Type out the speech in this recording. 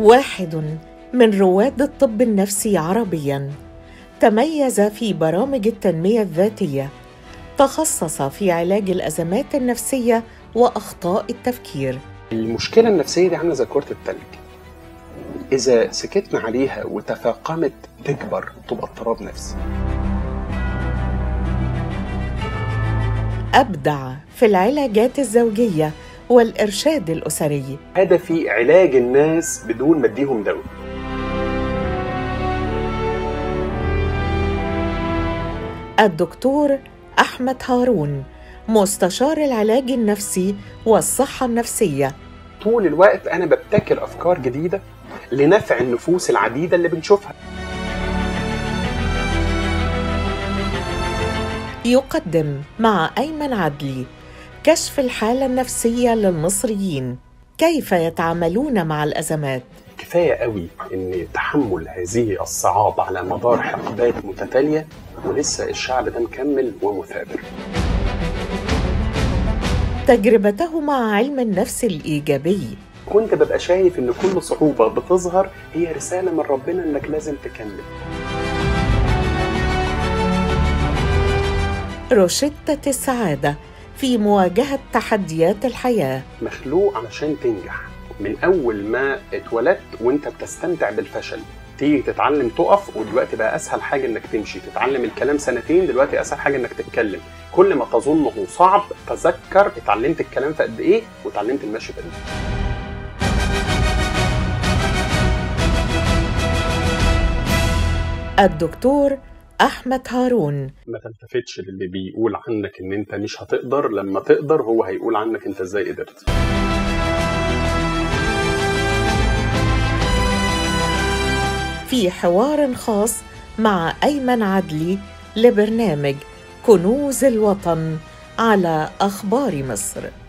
واحد من رواد الطب النفسي عربيا تميز في برامج التنميه الذاتيه تخصص في علاج الازمات النفسيه واخطاء التفكير المشكله النفسيه دي عامله زي كره التلج اذا سكتنا عليها وتفاقمت تكبر تبقى اضطراب نفسي ابدع في العلاجات الزوجيه والارشاد الاسري هدفي علاج الناس بدون ما اديهم دواء الدكتور احمد هارون مستشار العلاج النفسي والصحه النفسيه طول الوقت انا ببتكر افكار جديده لنفع النفوس العديده اللي بنشوفها يقدم مع ايمن عدلي كشف الحاله النفسيه للمصريين كيف يتعاملون مع الازمات كفايه قوي ان تحمل هذه الصعاب على مدار حقبات متتاليه ولسه الشعب ده مكمل ومثابر تجربته مع علم النفس الايجابي كنت ببقى شايف ان كل صعوبه بتظهر هي رساله من ربنا انك لازم تكمل روشتة السعادة في مواجهة تحديات الحياة مخلوق علشان تنجح من اول ما اتولدت وانت بتستمتع بالفشل تيجي تتعلم تقف ودلوقتي بقى اسهل حاجه انك تمشي تتعلم الكلام سنتين دلوقتي اسهل حاجه انك تتكلم كل ما تظنه صعب تذكر اتعلمت الكلام في قد ايه وتعلمت المشي في قد ايه الدكتور أحمد هارون ما تلتفتش للي بيقول عنك ان انت مش هتقدر لما تقدر هو هيقول عنك انت ازاي قدرت في حوار خاص مع أيمن عدلي لبرنامج كنوز الوطن على أخبار مصر